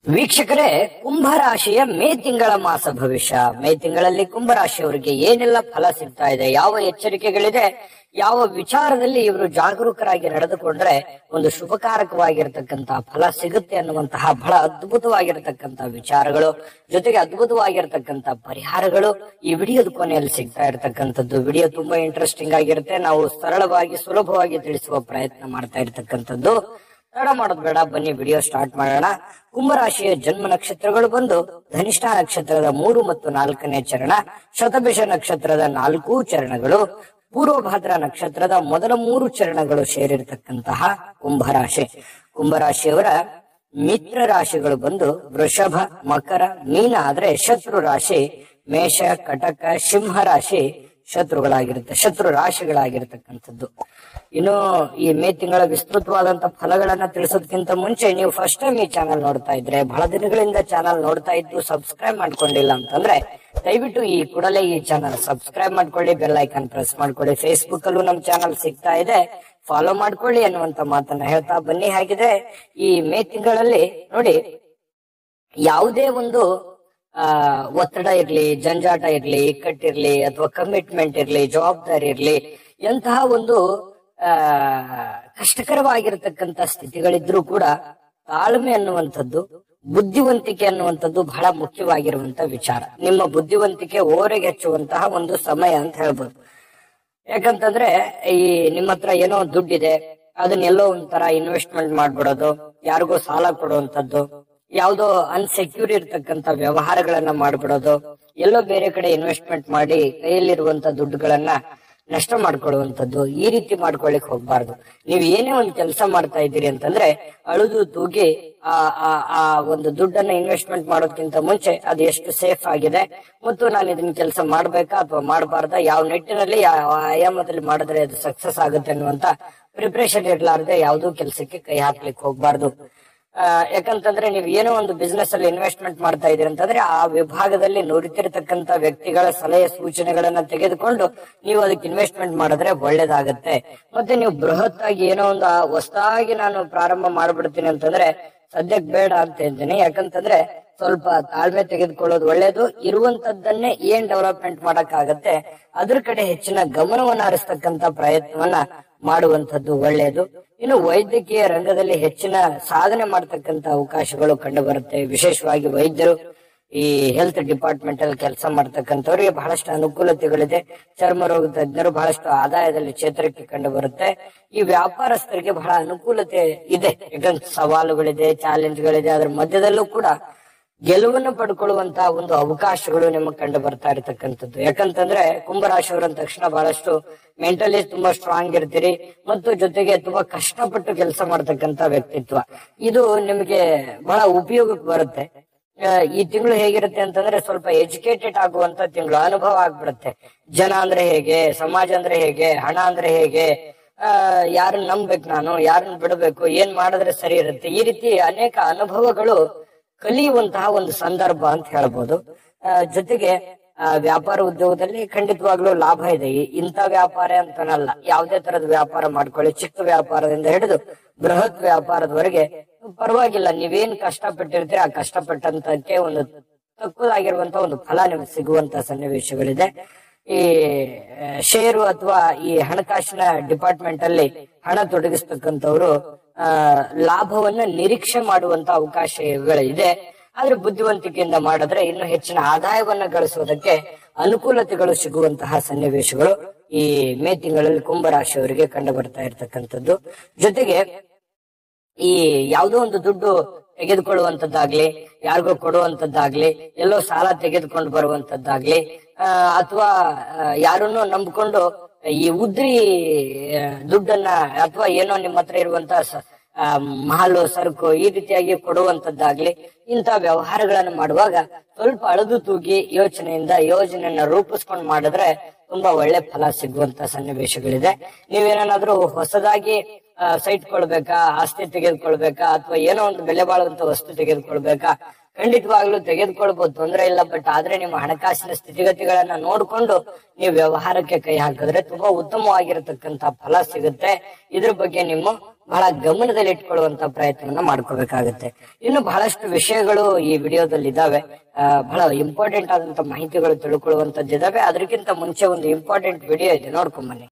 ವೀಕ್ಷಕರೇ ಕುಂಭರಾಶಿಯ ಮೇ ತಿಂಗಳ ಮಾಸ ಭವಿಷ್ಯ ಮೇ ತಿಂಗಳಲ್ಲಿ ಕುಂಭರಾಶಿಯವರಿಗೆ ಏನೆಲ್ಲ ಫಲ ಸಿಗ್ತಾ ಇದೆ ಯಾವ ಎಚ್ಚರಿಕೆಗಳಿದೆ ಯಾವ ವಿಚಾರದಲ್ಲಿ ಇವರು ಜಾಗರೂಕರಾಗಿ ನಡೆದುಕೊಂಡ್ರೆ ಒಂದು ಶುಭಕಾರಕವಾಗಿರ್ತಕ್ಕಂತಹ ಫಲ ಸಿಗುತ್ತೆ ಅನ್ನುವಂತಹ ಬಹಳ ಅದ್ಭುತವಾಗಿರ್ತಕ್ಕಂತ ವಿಚಾರಗಳು ಜೊತೆಗೆ ಅದ್ಭುತವಾಗಿರ್ತಕ್ಕಂತ ಪರಿಹಾರಗಳು ಈ ವಿಡಿಯೋದ ಕೊನೆಯಲ್ಲಿ ಸಿಗ್ತಾ ಇರತಕ್ಕಂಥದ್ದು ವಿಡಿಯೋ ತುಂಬಾ ಇಂಟ್ರೆಸ್ಟಿಂಗ್ ಆಗಿರುತ್ತೆ ನಾವು ಸರಳವಾಗಿ ಸುಲಭವಾಗಿ ತಿಳಿಸುವ ಪ್ರಯತ್ನ ಮಾಡ್ತಾ ಇರತಕ್ಕಂಥದ್ದು ತಡ ಮಾಡೋದು ಬೇಡ ಬನ್ನಿ ವಿಡಿಯೋ ಸ್ಟಾರ್ಟ್ ಮಾಡೋಣ ಕುಂಭರಾಶಿಯ ಜನ್ಮ ನಕ್ಷತ್ರಗಳು ಬಂದು ಧನಿಷ್ಠ ನಕ್ಷತ್ರದ ಮೂರು ಮತ್ತು ನಾಲ್ಕನೇ ಚರಣ ಶತಭಿಷ ನಕ್ಷತ್ರದ ನಾಲ್ಕು ಚರಣಗಳು ಪೂರ್ವಭಾದ್ರ ನಕ್ಷತ್ರದ ಮೊದಲ ಮೂರು ಚರಣಗಳು ಸೇರಿರ್ತಕ್ಕಂತಹ ಕುಂಭರಾಶಿ ಕುಂಭರಾಶಿಯವರ ಮಿತ್ರ ರಾಶಿಗಳು ಬಂದು ವೃಷಭ ಮಕರ ಮೀನ ಆದ್ರೆ ಶತ್ರು ರಾಶಿ ಮೇಷ ಕಟಕ ಸಿಂಹ ರಾಶಿ ಶತ್ರುಗಳಾಗಿರುತ್ತೆ ಶತ್ರು ರಾಶಿಗಳಾಗಿರ್ತಕ್ಕಂಥದ್ದು ಇನ್ನು ಈ ಮೇ ತಿಂಗಳ ವಿಸ್ತೃತವಾದಂತ ಫಲಗಳನ್ನ ತಿಳಿಸೋದಕ್ಕಿಂತ ಮುಂಚೆ ನೀವು ಫಸ್ಟ್ ಟೈಮ್ ಈ ಚಾನಲ್ ನೋಡ್ತಾ ಇದ್ರೆ ಬಹಳ ದಿನಗಳಿಂದ ಚಾನಲ್ ನೋಡ್ತಾ ಇದ್ದು ಸಬ್ಸ್ಕ್ರೈಬ್ ಮಾಡ್ಕೊಂಡಿಲ್ಲ ಅಂತಂದ್ರೆ ದಯವಿಟ್ಟು ಈ ಕೂಡಲೇ ಈ ಚಾನಲ್ ಸಬ್ಸ್ಕ್ರೈಬ್ ಮಾಡ್ಕೊಳ್ಳಿ ಬೆಲ್ ಐಕಾನ್ ಪ್ರೆಸ್ ಮಾಡ್ಕೊಳ್ಳಿ ಫೇಸ್ಬುಕ್ ಅಲ್ಲೂ ನಮ್ ಚಾನಲ್ ಸಿಗ್ತಾ ಇದೆ ಫಾಲೋ ಮಾಡ್ಕೊಳ್ಳಿ ಅನ್ನುವಂತ ಮಾತನ್ನ ಹೇಳ್ತಾ ಬನ್ನಿ ಹಾಗಿದೆ ಈ ಮೇ ತಿಂಗಳಲ್ಲಿ ನೋಡಿ ಯಾವುದೇ ಒಂದು ಆ ಒತ್ತಡ ಇರ್ಲಿ ಜಂಜಾಟ ಇರ್ಲಿ ಇಕ್ಕಟ್ಟಿರ್ಲಿ ಅಥವಾ ಕಮಿಟ್ಮೆಂಟ್ ಇರ್ಲಿ ಜವಾಬ್ದಾರಿ ಇರ್ಲಿ ಎಂತಹ ಒಂದು ಆ ಕಷ್ಟಕರವಾಗಿರ್ತಕ್ಕಂತ ಸ್ಥಿತಿಗಳಿದ್ರೂ ಕೂಡ ತಾಳ್ಮೆ ಅನ್ನುವಂಥದ್ದು ಬುದ್ಧಿವಂತಿಕೆ ಅನ್ನುವಂಥದ್ದು ಬಹಳ ಮುಖ್ಯವಾಗಿರುವಂತ ವಿಚಾರ ನಿಮ್ಮ ಬುದ್ಧಿವಂತಿಕೆ ಓರೆಗೆ ಹೆಚ್ಚುವಂತಹ ಒಂದು ಸಮಯ ಅಂತ ಹೇಳ್ಬೋದು ಯಾಕಂತಂದ್ರೆ ಈ ನಿಮ್ಮ ಹತ್ರ ಏನೋ ದುಡ್ಡಿದೆ ಅದನ್ನೆಲ್ಲೋ ಒಂಥರ ಇನ್ವೆಸ್ಟ್ಮೆಂಟ್ ಮಾಡ್ಬಿಡೋದು ಯಾರಿಗೋ ಸಾಲ ಕೊಡುವಂತದ್ದು ಯಾವ್ದೋ ಅನ್ಸೆಕ್ಯೂರ್ ಇರ್ತಕ್ಕಂತ ವ್ಯವಹಾರಗಳನ್ನ ಮಾಡ್ಬಿಡೋದು ಎಲ್ಲೋ ಬೇರೆ ಕಡೆ ಇನ್ವೆಸ್ಟ್ಮೆಂಟ್ ಮಾಡಿ ಕೈಯಲ್ಲಿರುವಂತ ದುಡ್ಡುಗಳನ್ನ ನಷ್ಟ ಮಾಡ್ಕೊಳ್ಳುವಂತದ್ದು ಈ ರೀತಿ ಮಾಡ್ಕೊಳಿಕ್ ಹೋಗ್ಬಾರ್ದು ನೀವು ಏನೇ ಒಂದು ಕೆಲಸ ಮಾಡ್ತಾ ಇದ್ದೀರಿ ಅಂತಂದ್ರೆ ಅಳುದು ತೂಗಿ ಆ ಆ ಆ ಒಂದು ದುಡ್ಡನ್ನ ಇನ್ವೆಸ್ಟ್ಮೆಂಟ್ ಮಾಡೋದಕ್ಕಿಂತ ಮುಂಚೆ ಅದು ಎಷ್ಟು ಸೇಫ್ ಆಗಿದೆ ಮತ್ತು ನಾನು ಇದನ್ನ ಕೆಲಸ ಮಾಡ್ಬೇಕಾ ಅಥವಾ ಮಾಡಬಾರ್ದಾ ಯಾವ ನಿಟ್ಟಿನಲ್ಲಿ ಯಾವ ಆಯಾಮದಲ್ಲಿ ಮಾಡಿದ್ರೆ ಅದು ಸಕ್ಸಸ್ ಆಗುತ್ತೆ ಅನ್ನುವಂತ ಪ್ರಿಪರೇಷನ್ ಇರ್ಲಾರ್ದೆ ಯಾವುದೋ ಕೆಲಸಕ್ಕೆ ಕೈ ಹಾಕ್ಲಿಕ್ಕೆ ಹೋಗ್ಬಾರ್ದು ಆ, ಯಾಕಂತಂದ್ರೆ ನೀವು ಏನೋ ಒಂದು ಬಿಸ್ನೆಸ್ ಅಲ್ಲಿ ಇನ್ವೆಸ್ಟ್ಮೆಂಟ್ ಮಾಡ್ತಾ ಇದೀರಿ ಅಂತಂದ್ರೆ ಆ ವಿಭಾಗದಲ್ಲಿ ನುರಿತಿರ್ತಕ್ಕಂತ ವ್ಯಕ್ತಿಗಳ ಸಲಹೆ ಸೂಚನೆಗಳನ್ನ ತೆಗೆದುಕೊಂಡು ನೀವು ಅದಕ್ಕೆ ಇನ್ವೆಸ್ಟ್ಮೆಂಟ್ ಮಾಡಿದ್ರೆ ಒಳ್ಳೇದಾಗತ್ತೆ ಮತ್ತೆ ನೀವು ಬೃಹತ್ ಆಗಿ ಏನೋ ಒಂದು ಆ ಹೊಸದಾಗಿ ನಾನು ಪ್ರಾರಂಭ ಮಾಡ್ಬಿಡ್ತೀನಿ ಅಂತಂದ್ರೆ ಸದ್ಯಕ್ಕೆ ಬೇಡ ಅಂತ ಹೇಳ್ತೀನಿ ಯಾಕಂತಂದ್ರೆ ಸ್ವಲ್ಪ ತಾಳ್ಮೆ ತೆಗೆದುಕೊಳ್ಳೋದು ಒಳ್ಳೇದು ಇರುವಂತದ್ದನ್ನೇ ಏನ್ ಡೆವಲಪ್ಮೆಂಟ್ ಮಾಡಕ್ ಆಗತ್ತೆ ಅದ್ರ ಕಡೆ ಹೆಚ್ಚಿನ ಗಮನವನ್ನ ಹರಿಸ್ತಕ್ಕಂತ ಪ್ರಯತ್ನವನ್ನ ಮಾಡುವಂತದ್ದು ಒಳ್ಳೆಯದು ಇನ್ನು ವೈದ್ಯಕೀಯ ರಂಗದಲ್ಲಿ ಹೆಚ್ಚಿನ ಸಾಧನೆ ಮಾಡತಕ್ಕಂತ ಅವಕಾಶಗಳು ಕಂಡು ಬರುತ್ತೆ ವಿಶೇಷವಾಗಿ ವೈದ್ಯರು ಈ ಹೆಲ್ತ್ ಡಿಪಾರ್ಟ್ಮೆಂಟ್ ಅಲ್ಲಿ ಕೆಲಸ ಮಾಡ್ತಕ್ಕಂಥವ್ರಿಗೆ ಬಹಳಷ್ಟು ಅನುಕೂಲತೆಗಳಿದೆ ಚರ್ಮ ರೋಗ ತಜ್ಞರು ಬಹಳಷ್ಟು ಆದಾಯದಲ್ಲಿ ಚೇತರಿಕೆ ಕಂಡು ಬರುತ್ತೆ ಈ ವ್ಯಾಪಾರಸ್ಥರಿಗೆ ಬಹಳ ಅನುಕೂಲತೆ ಇದೆ ಯಾಕಂದ್ರೆ ಸವಾಲುಗಳಿದೆ ಚಾಲೆಂಜ್ಗಳಿದೆ ಅದ್ರ ಮಧ್ಯದಲ್ಲೂ ಕೂಡ ಗೆಲುವನ್ನು ಪಡ್ಕೊಳ್ಳುವಂತಹ ಒಂದು ಅವಕಾಶಗಳು ನಿಮಗೆ ಕಂಡು ಬರ್ತಾ ಇರತಕ್ಕಂಥದ್ದು ಯಾಕಂತಂದ್ರೆ ಕುಂಭರಾಶಿಯವರ ತಕ್ಷಣ ಬಹಳಷ್ಟು ಮೆಂಟಲಿ ತುಂಬಾ ಸ್ಟ್ರಾಂಗ್ ಇರ್ತೀರಿ ಮತ್ತು ಜೊತೆಗೆ ತುಂಬಾ ಕಷ್ಟಪಟ್ಟು ಕೆಲಸ ಮಾಡ್ತಕ್ಕಂತ ವ್ಯಕ್ತಿತ್ವ ಇದು ನಿಮಗೆ ಬಹಳ ಉಪಯೋಗಕ್ಕೆ ಬರುತ್ತೆ ಆ, ಈ ತಿಂಗಳು ಹೇಗಿರುತ್ತೆ ಅಂತಂದ್ರೆ ಸ್ವಲ್ಪ ಎಜುಕೇಟೆಡ್ ಆಗುವಂತ ತಿಂಗಳು ಅನುಭವ ಆಗ್ಬಿಡುತ್ತೆ ಜನ ಅಂದ್ರೆ ಹೇಗೆ ಸಮಾಜ ಅಂದ್ರೆ ಹೇಗೆ ಹಣ ಅಂದ್ರೆ ಹೇಗೆ ಆ ಯಾರನ್ನ ನಂಬ್ಬೇಕು ನಾನು ಯಾರನ್ನ ಬಿಡಬೇಕು ಏನ್ ಮಾಡಿದ್ರೆ ಸರಿ ಇರುತ್ತೆ ಈ ರೀತಿ ಅನೇಕ ಅನುಭವಗಳು ಕಲಿಯುವಂತಹ ಒಂದು ಸಂದರ್ಭ ಅಂತ ಹೇಳ್ಬೋದು ಆ, ಜೊತೆಗೆ ಆ, ವ್ಯಾಪಾರ ಉದ್ಯೋಗದಲ್ಲಿ ಖಂಡಿತವಾಗ್ಲೂ ಲಾಭ ಇದೆ ಈ- ಇಂಥ ವ್ಯಾಪಾರ ಅಂತನಲ್ಲ ಯಾವುದೇ ತರದ ವ್ಯಾಪಾರ ಮಾಡ್ಕೊಳ್ಳಿ ಚಿಕ್ಕ ವ್ಯಾಪಾರದಿಂದ ಹಿಡಿದು ಬೃಹತ್ ವ್ಯಾಪಾರದವರೆಗೆ ಪರವಾಗಿಲ್ಲ ನೀವೇನ್ ಕಷ್ಟಪಟ್ಟಿರ್ತೀರಿ ಆ ಕಷ್ಟಪಟ್ಟಂತಕ್ಕೆ ಒಂದು ತಕ್ಕದಾಗಿರುವಂತ ಒಂದು ಫಲ ನಿಮ್ಗೆ ಸಿಗುವಂತ ಸನ್ನಿವೇಶಗಳಿದೆ ಈ ಆ, ಷೇರು ಅಥವಾ ಈ ಹಣಕಾಸಿನ ಡಿಪಾರ್ಟ್ಮೆಂಟ್ ಅಲ್ಲಿ ಹಣ ತೊಡಗಿಸ್ತಕ್ಕಂಥವ್ರು ಆ ಲಾಭವನ್ನ ನಿರೀಕ್ಷೆ ಮಾಡುವಂತ ಅವಕಾಶಗಳಿದೆ ಆದ್ರೆ ಬುದ್ಧಿವಂತಿಕೆಯಿಂದ ಮಾಡಿದ್ರೆ ಇನ್ನು ಹೆಚ್ಚಿನ ಆದಾಯವನ್ನ ಗಳಿಸುವುದಕ್ಕೆ ಅನುಕೂಲತೆಗಳು ಸಿಗುವಂತಹ ಸನ್ನಿವೇಶಗಳು ಈ ಮೇ ತಿಂಗಳಲ್ಲಿ ಕುಂಭರಾಶಿಯವರಿಗೆ ಕಂಡು ಬರ್ತಾ ಇರ್ತಕ್ಕಂಥದ್ದು ಜೊತೆಗೆ ಈ ಯಾವುದೋ ಒಂದು ದುಡ್ಡು ತೆಗೆದುಕೊಳ್ಳುವಂತದ್ದಾಗ್ಲಿ ಯಾರಿಗೋ ಕೊಡುವಂತದ್ದಾಗ್ಲಿ ಎಲ್ಲೋ ಸಾಲ ತೆಗೆದುಕೊಂಡು ಬರುವಂತದ್ದಾಗ್ಲಿ ಆ, ಅಥವಾ ಯಾರನ್ನೋ ನಂಬಿಕೊಂಡು ಈ ಉದ್ರಿ ಆ, ದುಡ್ಡನ್ನ ಅಥವಾ ಏನೋ ನಿಮ್ಮ ಹತ್ರ ಇರುವಂತ ಸ- ಆ, ಮಾಲು ಸರಕು ಈ ರೀತಿಯಾಗಿ ಕೊಡುವಂತದ್ದಾಗ್ಲಿ ಇಂಥ ವ್ಯವಹಾರಗಳನ್ನು ಮಾಡುವಾಗ ಸ್ವಲ್ಪ ಅಳದು ತೂಗಿ ಯೋಚನೆಯಿಂದ ಯೋಜನೆಯನ್ನ ರೂಪಿಸ್ಕೊಂಡು ಮಾಡಿದ್ರೆ ತುಂಬಾ ಒಳ್ಳೆ ಫಲ ಸಿಗುವಂತ ಸನ್ನಿವೇಶಗಳಿದೆ ನೀವೇನಾದ್ರೂ ಹೊಸದಾಗಿ ಸೈಟ್ ಕೊಳ್ಬೇಕಾ ಆಸ್ತಿ ತೆಗೆದುಕೊಳ್ಬೇಕಾ ಅಥವಾ ಏನೋ ಒಂದು ಬೆಲೆ ಬಾಳುವಂತ ವಸ್ತು ತೆಗೆದುಕೊಳ್ಬೇಕಾ ಖಂಡಿತವಾಗ್ಲೂ ತೆಗೆದುಕೊಳ್ಬಹುದು ತೊಂದರೆ ಇಲ್ಲ ಬಟ್ ಆದ್ರೆ ನಿಮ್ಮ ಹಣಕಾಸಿನ ಸ್ಥಿತಿಗತಿಗಳನ್ನ ನೋಡ್ಕೊಂಡು ನೀವು ವ್ಯವಹಾರಕ್ಕೆ ಕೈ ಹಾಕಿದ್ರೆ ತುಂಬಾ ಉತ್ತಮವಾಗಿರತಕ್ಕಂತ ಫಲ ಸಿಗುತ್ತೆ ಇದ್ರ ಬಗ್ಗೆ ನಿಮ್ಮ ಬಹಳ ಗಮನದಲ್ಲಿ ಇಟ್ಕೊಳ್ಳುವಂತ ಪ್ರಯತ್ನವನ್ನ ಮಾಡ್ಕೋಬೇಕಾಗುತ್ತೆ ಇನ್ನು ಬಹಳಷ್ಟು ವಿಷಯಗಳು ಈ ವಿಡಿಯೋದಲ್ಲಿ ಇದಾವೆ ಆ, ಬಹಳ ಇಂಪಾರ್ಟೆಂಟ್ ಆದಂತ ಮಾಹಿತಿಗಳು ತಿಳ್ಕೊಳ್ಳುವಂತದ್ದು ಇದಾವೆ ಅದಕ್ಕಿಂತ ಮುಂಚೆ ಒಂದು ಇಂಪಾರ್ಟೆಂಟ್ ವಿಡಿಯೋ ಇದೆ ನೋಡ್ಕೊಂಡ್ ಬನ್ನಿ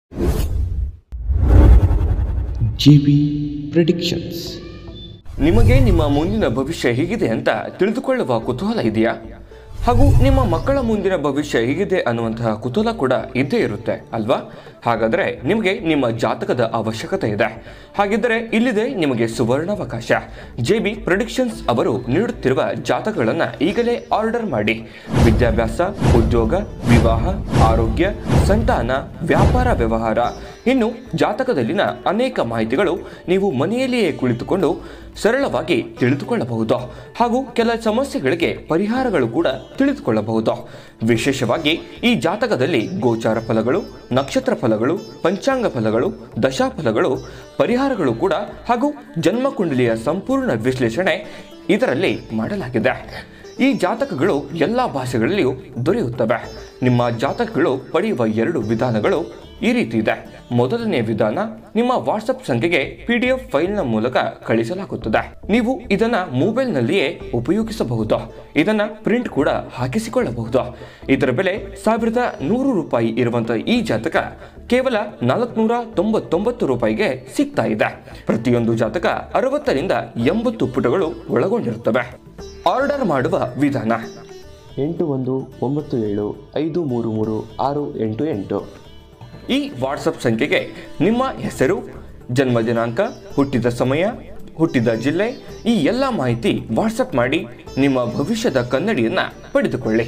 GB Predictions ನಿಮಗೆ ನಿಮ್ಮ ಮುಂದಿನ ಭವಿಷ್ಯ ಹೇಗಿದೆ ಅಂತ ತಿಳಿದುಕೊಳ್ಳುವ ಕುತೂಹಲ ಇದೆಯಾ ಹಾಗೂ ನಿಮ್ಮ ಮಕ್ಕಳ ಮುಂದಿನ ಭವಿಷ್ಯ ಹೇಗಿದೆ ಅನ್ನುವಂತಹ ಕುತೂಹಲ ಕೂಡ ಇದ್ದೇ ಇರುತ್ತೆ ಅಲ್ವಾ ಹಾಗಾದರೆ ನಿಮಗೆ ನಿಮ್ಮ ಜಾತಕದ ಅವಶ್ಯಕತೆ ಇದೆ ಹಾಗಿದ್ದರೆ ಇಲ್ಲಿದೆ ನಿಮಗೆ ಸುವರ್ಣಾವಕಾಶ ಜೆ ಬಿ ಪ್ರೊಡಿಕ್ಷನ್ಸ್ ಅವರು ನೀಡುತ್ತಿರುವ ಜಾತಕಗಳನ್ನು ಈಗಲೇ ಆರ್ಡರ್ ಮಾಡಿ ವಿದ್ಯಾಭ್ಯಾಸ ಉದ್ಯೋಗ ವಿವಾಹ ಆರೋಗ್ಯ ಸಂತಾನ ವ್ಯಾಪಾರ ವ್ಯವಹಾರ ಇನ್ನು ಜಾತಕದಲ್ಲಿನ ಅನೇಕ ಮಾಹಿತಿಗಳು ನೀವು ಮನೆಯಲ್ಲಿಯೇ ಕುಳಿತುಕೊಂಡು ಸರಳವಾಗಿ ತಿಳಿದುಕೊಳ್ಳಬಹುದು ಹಾಗೂ ಕೆಲ ಸಮಸ್ಯೆಗಳಿಗೆ ಪರಿಹಾರಗಳು ಕೂಡ ತಿಳಿದುಕೊಳ್ಳಬಹುದು ವಿಶೇಷವಾಗಿ ಈ ಜಾತಕದಲ್ಲಿ ಗೋಚಾರ ಫಲಗಳು ನಕ್ಷತ್ರ ಫಲಗಳು ಪಂಚಾಂಗ ಫಲಗಳು ದಶಾಫಲಗಳು ಪರಿಹಾರಗಳು ಕೂಡ ಹಾಗೂ ಜನ್ಮಕುಂಡಲಿಯ ಸಂಪೂರ್ಣ ವಿಶ್ಲೇಷಣೆ ಇದರಲ್ಲಿ ಮಾಡಲಾಗಿದೆ ಈ ಜಾತಕಗಳು ಎಲ್ಲ ಭಾಷೆಗಳಲ್ಲಿಯೂ ದೊರೆಯುತ್ತವೆ ನಿಮ್ಮ ಜಾತಕಗಳು ಪಡೆಯುವ ಎರಡು ವಿಧಾನಗಳು ಈ ರೀತಿ ಇದೆ ಮೊದಲನೇ ವಿಧಾನ ನಿಮ್ಮ ವಾಟ್ಸಪ್ ಸಂಖ್ಯೆಗೆ ಪಿ ಡಿ ಎಫ್ ಫೈಲ್ನ ಮೂಲಕ ಕಳಿಸಲಾಗುತ್ತದೆ ನೀವು ಇದನ್ನ ಮೊಬೈಲ್ನಲ್ಲಿಯೇ ಉಪಯೋಗಿಸಬಹುದು ಇದನ್ನ ಪ್ರಿಂಟ್ ಕೂಡ ಹಾಕಿಸಿಕೊಳ್ಳಬಹುದು ಇದರ ಬೆಲೆ ಸಾವಿರದ ನೂರು ರೂಪಾಯಿ ಇರುವಂತಹ ಈ ಜಾತಕ ಕೇವಲ ನಾಲ್ಕುನೂರ ತೊಂಬತ್ತೊಂಬತ್ತು ರೂಪಾಯಿಗೆ ಸಿಗ್ತಾ ಇದೆ ಪ್ರತಿಯೊಂದು ಜಾತಕ ಅರವತ್ತರಿಂದ ಎಂಬತ್ತು ಪುಟಗಳು ಒಳಗೊಂಡಿರುತ್ತವೆ ಆರ್ಡರ್ ಮಾಡುವ ವಿಧಾನ ಎಂಟು ಒಂದು ಒಂಬತ್ತು ಏಳು ಐದು ಮೂರು ಮೂರು ಆರು ಎಂಟು ಎಂಟು ಈ ವಾಟ್ಸಪ್ ಸಂಖ್ಯೆಗೆ ನಿಮ್ಮ ಹೆಸರು ಜನ್ಮ ದಿನಾಂಕ ಹುಟ್ಟಿದ ಸಮಯ ಹುಟ್ಟಿದ ಜಿಲ್ಲೆ ಈ ಎಲ್ಲ ಮಾಹಿತಿ ವಾಟ್ಸಪ್ ಮಾಡಿ ನಿಮ್ಮ ಭವಿಷ್ಯದ ಕನ್ನಡಿಯನ್ನ ಪಡೆದುಕೊಳ್ಳಿ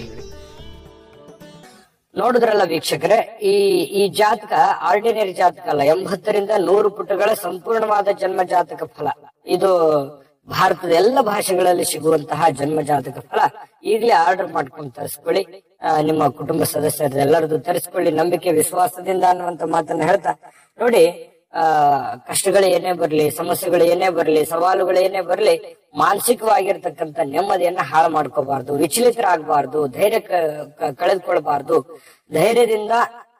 ನೋಡಿದ್ರಲ್ಲ ವೀಕ್ಷಕರೇ ಈ ಈ ಜಾತಕ ಆರ್ಡಿನರಿ ಜಾತಕ ಅಲ್ಲ ಎಂಬತ್ತರಿಂದ ನೂರು ಪುಟಗಳ ಸಂಪೂರ್ಣವಾದ ಜನ್ಮ ಜಾತಕ ಫಲ ಇದು ಭಾರತದ ಎಲ್ಲ ಭಾಷೆಗಳಲ್ಲಿ ಸಿಗುವಂತಹ ಜನ್ಮ ಜಾತಕ ಫಲ ಈಗಲೇ ಆರ್ಡರ್ ಮಾಡ್ಕೊಂಡು ತರಿಸ್ಕೊಳ್ಳಿ ಆ, ನಿಮ್ಮ ಕುಟುಂಬ ಸದಸ್ಯರದ್ದು ಎಲ್ಲರದ್ದು ತರಿಸ್ಕೊಳ್ಳಿ ನಂಬಿಕೆ ವಿಶ್ವಾಸದಿಂದ ಅನ್ನುವಂತ ಮಾತನ್ನ ಹೇಳ್ತಾ ನೋಡಿ ಆ ಕಷ್ಟಗಳು ಏನೇ ಬರ್ಲಿ ಸಮಸ್ಯೆಗಳು ಏನೇ ಬರ್ಲಿ ಸವಾಲುಗಳು ಏನೇ ಬರ್ಲಿ ಮಾನಸಿಕವಾಗಿರ್ತಕ್ಕಂಥ ನೆಮ್ಮದಿಯನ್ನ ಹಾಳು ಮಾಡ್ಕೋಬಾರ್ದು ವಿಚಲಿತರಾಗಬಾರ್ದು ಧೈರ್ಯ ಕ- ಕ- ಕಳೆದುಕೊಳ್ಬಾರ್ದು ಧೈರ್ಯದಿಂದ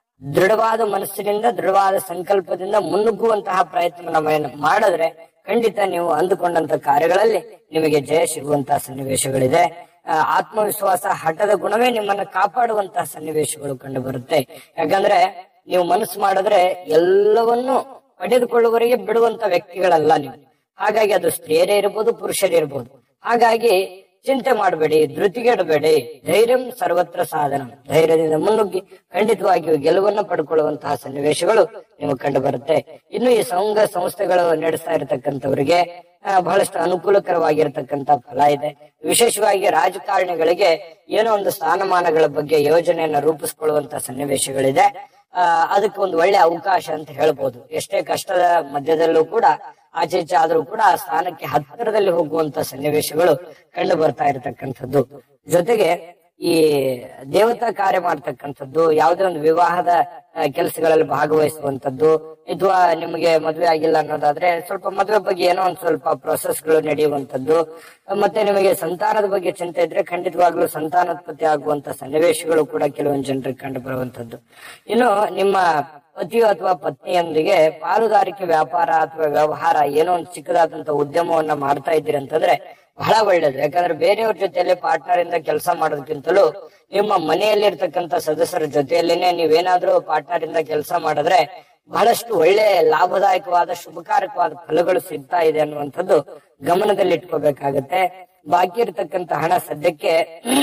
ದೃಢವಾದ ಮನಸ್ಸಿನಿಂದ ದೃಢವಾದ ಸಂಕಲ್ಪದಿಂದ ಮುನ್ನುಗ್ಗುವಂತಹ ಪ್ರಯತ್ನ ಮಾಡಿದ್ರೆ ಖಂಡಿತ ನೀವು ಅಂದುಕೊಂಡಂತ ಕಾರ್ಯಗಳಲ್ಲಿ ನಿಮಗೆ ಜಯ ಸಿಗುವಂತಹ ಸನ್ನಿವೇಶಗಳಿದೆ ಆ, ಆತ್ಮವಿಶ್ವಾಸ ಹಠದ ಗುಣವೇ ನಿಮ್ಮನ್ನ ಕಾಪಾಡುವಂತಹ ಸನ್ನಿವೇಶಗಳು ಕಂಡು ಬರುತ್ತೆ ಯಾಕಂದ್ರೆ ನೀವು ಮನಸ್ಸು ಮಾಡಿದ್ರೆ ಎಲ್ಲವನ್ನೂ ಪಡೆದುಕೊಳ್ಳುವವರೆಗೆ ಬಿಡುವಂತ ವ್ಯಕ್ತಿಗಳಲ್ಲ ನೀವು ಹಾಗಾಗಿ ಅದು ಸ್ತ್ರೀಯರೇ ಇರ್ಬೋದು ಪುರುಷರೇ ಇರ್ಬೋದು ಹಾಗಾಗಿ ಚಿಂತೆ ಮಾಡಬೇಡಿ ಧೃತಿಗೆಡಬೇಡಿ ಧೈರ್ಯಂ ಸರ್ವತ್ರ ಸಾಧನ ಧೈರ್ಯದಿಂದ ಮುನ್ನುಗ್ಗಿ ಖಂಡಿತವಾಗಿಯೂ ಗೆಲುವನ್ನು ಪಡ್ಕೊಳ್ಳುವಂತಹ ಸನ್ನಿವೇಶಗಳು ನಿಮಗೆ ಕಂಡು ಬರುತ್ತೆ ಇನ್ನು ಈ ಸಂಘ ಸಂಸ್ಥೆಗಳು ನಡೆಸ್ತಾ ಇರತಕ್ಕಂಥವರಿಗೆ ಆ, ಬಹಳಷ್ಟು ಅನುಕೂಲಕರವಾಗಿರ್ತಕ್ಕಂಥ ಫಲ ಇದೆ ವಿಶೇಷವಾಗಿ ರಾಜಕಾರಣಿಗಳಿಗೆ ಏನೋ ಒಂದು ಸ್ಥಾನಮಾನಗಳ ಬಗ್ಗೆ ಯೋಜನೆಯನ್ನ ರೂಪಿಸ್ಕೊಳ್ಳುವಂತ ಸನ್ನಿವೇಶಗಳಿದೆ ಆ, ಅದಕ್ಕೆ ಒಂದು ಒಳ್ಳೆ ಅವಕಾಶ ಅಂತ ಹೇಳ್ಬೋದು ಎಷ್ಟೇ ಕಷ್ಟದ ಮಧ್ಯದಲ್ಲೂ ಕೂಡ ಆಚೆ ಈಚೆ ಆದ್ರೂ ಕೂಡ ಆ ಸ್ಥಾನಕ್ಕೆ ಹತ್ತಿರದಲ್ಲಿ ಹೋಗುವಂತ ಸನ್ನಿವೇಶಗಳು ಕಂಡು ಬರ್ತಾ ಇರತಕ್ಕಂಥದ್ದು ಜೊತೆಗೆ ಈ ದೇವತಾ ಕಾರ್ಯ ಮಾಡ್ತಕ್ಕಂಥದ್ದು ಯಾವುದೇ ಒಂದು ವಿವಾಹದ ಆ, ಕೆಲಸಗಳಲ್ಲಿ ಭಾಗವಹಿಸುವಂತದ್ದು ಅಥವಾ ನಿಮಗೆ ಮದುವೆ ಆಗಿಲ್ಲ ಅನ್ನೋದಾದ್ರೆ ಸ್ವಲ್ಪ ಮದುವೆ ಬಗ್ಗೆ ಏನೋ ಒಂದ್ ಸ್ವಲ್ಪ ಪ್ರೊಸೆಸ್ಗಳು ನಡೆಯುವಂತದ್ದು ಮತ್ತೆ ನಿಮಗೆ ಸಂತಾನದ ಬಗ್ಗೆ ಚಿಂತೆ ಇದ್ರೆ ಖಂಡಿತವಾಗ್ಲೂ ಸಂತಾನೋತ್ಪತ್ತಿ ಆಗುವಂತ ಸನ್ನಿವೇಶಗಳು ಕೂಡ ಕೆಲವೊಂದು ಜನರಿಗೆ ಕಂಡು ಬರುವಂತದ್ದು ಇನ್ನು ನಿಮ್ಮ ಪತಿಯು ಅಥವಾ ಪತ್ನಿಯೊಂದಿಗೆ ಪಾಲುದಾರಿಕೆ ವ್ಯಾಪಾರ ಅಥವಾ ವ್ಯವಹಾರ ಏನೋ ಒಂದು ಚಿಕ್ಕದಾದಂತ ಉದ್ಯಮವನ್ನ ಮಾಡ್ತಾ ಇದ್ದೀರಿ ಅಂತಂದ್ರೆ ಬಹಳ ಒಳ್ಳೇದು ಯಾಕಂದ್ರೆ ಬೇರೆಯವ್ರ ಜೊತೆಯಲ್ಲಿ ಪಾರ್ಟ್ನರ್ ಇಂದ ಕೆಲಸ ಮಾಡೋದಕ್ಕಿಂತಲೂ ನಿಮ್ಮ ಮನೆಯಲ್ಲಿರ್ತಕ್ಕಂಥ ಸದಸ್ಯರ ಜೊತೆಯಲ್ಲೇನೆ ನೀವೇನಾದ್ರೂ ಪಾರ್ಟ್ನರ್ ಇಂದ ಕೆಲಸ ಮಾಡಿದ್ರೆ ಬಹಳಷ್ಟು ಒಳ್ಳೆ ಲಾಭದಾಯಕವಾದ ಶುಭಕಾರಕವಾದ ಫಲಗಳು ಸಿಗ್ತಾ ಇದೆ ಅನ್ನುವಂಥದ್ದು ಗಮನದಲ್ಲಿ ಇಟ್ಕೋಬೇಕಾಗತ್ತೆ ಬಾಕಿ ಇರತಕ್ಕಂತ ಹಣ ಸದ್ಯಕ್ಕೆ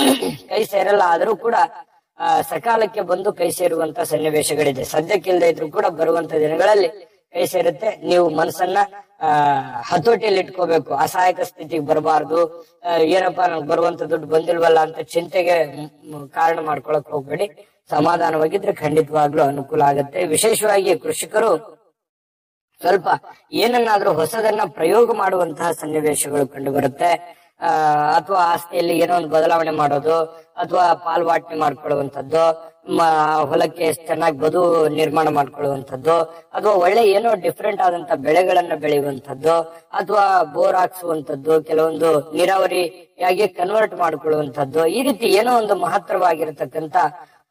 ಕೈ ಸೇರಲ್ಲ ಆದ್ರೂ ಕೂಡ ಆ, ಸಕಾಲಕ್ಕೆ ಬಂದು ಕೈ ಸೇರುವಂತ ಸನ್ನಿವೇಶಗಳಿದೆ ಸದ್ಯಕ್ಕಿಲ್ಲದೆ ಇದ್ರೂ ಕೂಡ ಬರುವಂತ ದಿನಗಳಲ್ಲಿ ಕೈ ಸೇರುತ್ತೆ ನೀವು ಮನಸ್ಸನ್ನ ಆ ಹತೋಟಿಯಲ್ಲಿ ಇಟ್ಕೋಬೇಕು ಅಸಹಾಯಕ ಸ್ಥಿತಿಗೆ ಬರಬಾರ್ದು ಏನಪ್ಪಾ ನಂಗೆ ಬರುವಂತ ದುಡ್ಡು ಬಂದಿಲ್ವಲ್ಲ ಅಂತ ಚಿಂತೆಗೆ ಮ್- ಮ್- ಕಾರಣ ಮಾಡ್ಕೊಳಕ್ ಹೋಗ್ಬೇಡಿ ಸಮಾಧಾನವಾಗಿದ್ರೆ ಖಂಡಿತವಾಗ್ಲೂ ಅನುಕೂಲ ಆಗುತ್ತೆ ವಿಶೇಷವಾಗಿ ಕೃಷಿಕರು ಸ್ವಲ್ಪ ಏನನ್ನಾದ್ರೂ ಹೊಸದನ್ನ ಪ್ರಯೋಗ ಮಾಡುವಂತಹ ಸನ್ನಿವೇಶಗಳು ಕಂಡು ಬರುತ್ತೆ ಆ ಅಥವಾ ಆಸ್ತಿಯಲ್ಲಿ ಏನೋ ಒಂದು ಬದಲಾವಣೆ ಮಾಡೋದು ಅಥವಾ ಪಾಲ್ವಾಟನೆ ಮಾಡ್ಕೊಳ್ಳುವಂಥದ್ದು ಮ- ಹೊಲಕ್ಕೆ ಚೆನ್ನಾಗಿ ಬದು ನಿರ್ಮಾಣ ಮಾಡ್ಕೊಳ್ಳುವಂಥದ್ದು ಅಥವಾ ಒಳ್ಳೆ ಏನೋ ಡಿಫ್ರೆಂಟ್ ಆದಂತ ಬೆಳೆಗಳನ್ನ ಬೆಳೆಯುವಂಥದ್ದು ಅಥವಾ ಬೋರ್ ಹಾಕ್ಸುವಂಥದ್ದು ಕೆಲವೊಂದು ನೀರಾವರಿಯಾಗಿ ಕನ್ವರ್ಟ್ ಮಾಡ್ಕೊಳ್ಳುವಂಥದ್ದು ಈ ರೀತಿ ಏನೋ ಒಂದು ಮಹತ್ತರವಾಗಿರತಕ್ಕಂತ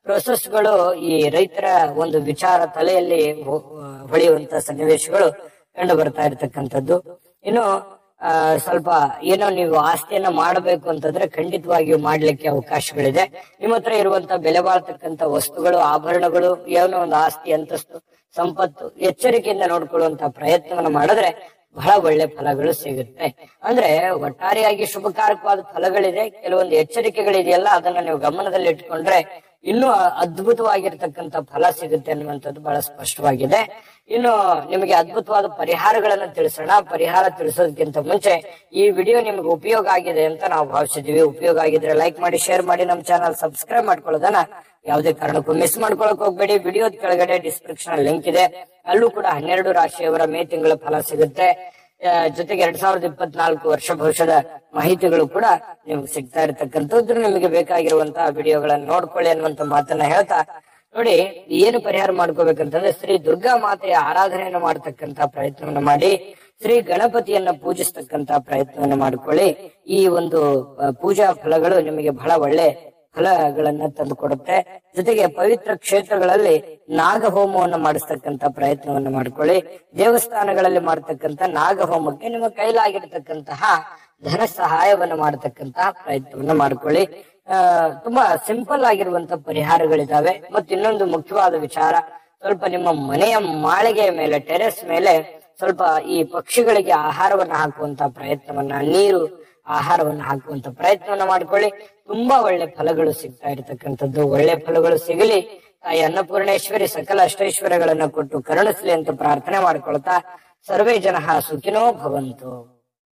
ಪ್ರೊಸೆಸ್ಗಳು ಈ ರೈತರ ಒಂದು ವಿಚಾರ ತಲೆಯಲ್ಲಿ ಹೊ- ಹೊಳೆಯುವಂತ ಸನ್ನಿವೇಶಗಳು ಕಂಡು ಬರ್ತಾ ಇರತಕ್ಕಂಥದ್ದು ಇನ್ನು ಆ, ಸ್ವಲ್ಪ ಏನೋ ನೀವು ಆಸ್ತಿಯನ್ನ ಮಾಡಬೇಕು ಅಂತಂದ್ರೆ ಖಂಡಿತವಾಗಿಯೂ ಮಾಡ್ಲಿಕ್ಕೆ ಅವಕಾಶಗಳಿದೆ ನಿಮ್ಮ ಹತ್ರ ಇರುವಂತ ಬೆಲೆ ಬಾಳ್ತಕ್ಕಂತ ವಸ್ತುಗಳು ಆಭರಣಗಳು ಏನೋ ಒಂದು ಆಸ್ತಿ ಅಂತಸ್ತು ಸಂಪತ್ತು ಎಚ್ಚರಿಕೆಯಿಂದ ನೋಡ್ಕೊಳ್ಳುವಂತ ಪ್ರಯತ್ನವನ್ನ ಮಾಡಿದ್ರೆ ಬಹಳ ಒಳ್ಳೆ ಫಲಗಳು ಸಿಗುತ್ತೆ ಅಂದ್ರೆ ಒಟ್ಟಾರೆಯಾಗಿ ಶುಭಕಾರಕವಾದ ಫಲಗಳಿದೆ ಕೆಲವೊಂದು ಎಚ್ಚರಿಕೆಗಳಿದೆಯಲ್ಲ ಅದನ್ನ ನೀವು ಗಮನದಲ್ಲಿ ಇಟ್ಕೊಂಡ್ರೆ ಇನ್ನೂ ಅದ್ಭುತವಾಗಿರ್ತಕ್ಕಂಥ ಫಲ ಸಿಗುತ್ತೆ ಅನ್ನುವಂಥದ್ದು ಬಹಳ ಸ್ಪಷ್ಟವಾಗಿದೆ ಇನ್ನು ನಿಮಗೆ ಅದ್ಭುತವಾದ ಪರಿಹಾರಗಳನ್ನ ತಿಳಿಸೋಣ ಪರಿಹಾರ ತಿಳಿಸೋದಕ್ಕಿಂತ ಮುಂಚೆ ಈ ವಿಡಿಯೋ ನಿಮ್ಗೆ ಉಪಯೋಗ ಆಗಿದೆ ಅಂತ ನಾವು ಭಾವಿಸಿದೀವಿ ಉಪಯೋಗ ಆಗಿದ್ರೆ ಲೈಕ್ ಮಾಡಿ ಶೇರ್ ಮಾಡಿ ನಮ್ಮ ಚಾನಲ್ ಸಬ್ಸ್ಕ್ರೈಬ್ ಮಾಡ್ಕೊಳ್ಳೋದನ್ನ ಯಾವುದೇ ಕಾರಣಕ್ಕೂ ಮಿಸ್ ಮಾಡ್ಕೊಳಕ್ ಹೋಗ್ಬೇಡಿ ವಿಡಿಯೋದ ಕೆಳಗಡೆ ಡಿಸ್ಕ್ರಿಪ್ಷನ್ ಲಿಂಕ್ ಇದೆ ಅಲ್ಲೂ ಕೂಡ ಹನ್ನೆರಡು ರಾಶಿಯವರ ಮೇ ತಿಂಗಳ ಫಲ ಸಿಗುತ್ತೆ ಆ, ಜೊತೆಗೆ ಎರಡ್ ಸಾವಿರದ ಇಪ್ಪತ್ನಾಲ್ಕು ವರ್ಷ ಭವಿಷ್ಯದ ಮಾಹಿತಿಗಳು ಕೂಡ ನಿಮ್ಗೆ ಸಿಗ್ತಾ ಇರತಕ್ಕಂಥದ್ದು ನಿಮಗೆ ಬೇಕಾಗಿರುವಂತಹ ವಿಡಿಯೋಗಳನ್ನ ನೋಡ್ಕೊಳ್ಳಿ ಅನ್ನುವಂತ ಮಾತನ್ನ ಹೇಳ್ತಾ ನೋಡಿ ಏನು ಪರಿಹಾರ ಮಾಡ್ಕೋಬೇಕಂತಂದ್ರೆ ಶ್ರೀ ದುರ್ಗಾ ಮಾತೆಯ ಆರಾಧನೆಯನ್ನು ಮಾಡತಕ್ಕಂತ ಪ್ರಯತ್ನವನ್ನ ಮಾಡಿ ಶ್ರೀ ಗಣಪತಿಯನ್ನ ಪೂಜಿಸ್ತಕ್ಕಂತ ಪ್ರಯತ್ನವನ್ನ ಮಾಡ್ಕೊಳ್ಳಿ ಈ ಒಂದು ಆ, ಪೂಜಾ ಫಲಗಳು ನಿಮಗೆ ಬಹಳ ಒಳ್ಳೆ ಫಲಗಳನ್ನ ತಂದು ಕೊಡುತ್ತೆ ಜೊತೆಗೆ ಪವಿತ್ರ ಕ್ಷೇತ್ರಗಳಲ್ಲಿ ನಾಗ ಹೋಮವನ್ನು ಮಾಡಿಸ್ತಕ್ಕಂತ ಪ್ರಯತ್ನವನ್ನು ಮಾಡ್ಕೊಳ್ಳಿ ದೇವಸ್ಥಾನಗಳಲ್ಲಿ ಮಾಡತಕ್ಕಂತ ನಾಗ ಹೋಮಕ್ಕೆ ನಿಮ್ಮ ಕೈಲಾಗಿರ್ತಕ್ಕಂತಹ ಧನ ಸಹಾಯವನ್ನು ಮಾಡತಕ್ಕಂತಹ ಪ್ರಯತ್ನವನ್ನು ಮಾಡ್ಕೊಳ್ಳಿ ಆ ತುಂಬಾ ಸಿಂಪಲ್ ಆಗಿರುವಂತ ಪರಿಹಾರಗಳಿದಾವೆ ಮತ್ತು ಇನ್ನೊಂದು ಮುಖ್ಯವಾದ ವಿಚಾರ ಸ್ವಲ್ಪ ನಿಮ್ಮ ಮನೆಯ ಮಾಳಿಗೆಯ ಮೇಲೆ ಟೆರೆಸ್ ಮೇಲೆ ಸ್ವಲ್ಪ ಈ ಪಕ್ಷಿಗಳಿಗೆ ಆಹಾರವನ್ನ ಹಾಕುವಂತ ಪ್ರಯತ್ನವನ್ನ ನೀರು ಆಹಾರವನ್ನು ಹಾಕುವಂತ ಪ್ರಯತ್ನವನ್ನ ಮಾಡ್ಕೊಳ್ಳಿ ತುಂಬಾ ಒಳ್ಳೆ ಫಲಗಳು ಸಿಗ್ತಾ ಇರತಕ್ಕಂಥದ್ದು ಒಳ್ಳೆ ಫಲಗಳು ಸಿಗಲಿ ತಾಯಿ ಅನ್ನಪೂರ್ಣೇಶ್ವರಿ ಸಕಲ ಅಷ್ಟೈಶ್ವರ್ಯಗಳನ್ನ ಕೊಟ್ಟು ಕರುಣಿಸ್ಲಿ ಅಂತ ಪ್ರಾರ್ಥನೆ ಮಾಡ್ಕೊಳ್ತಾ ಸರ್ವೇ ಜನ ಸುಖಿನೋ ಭವಂತು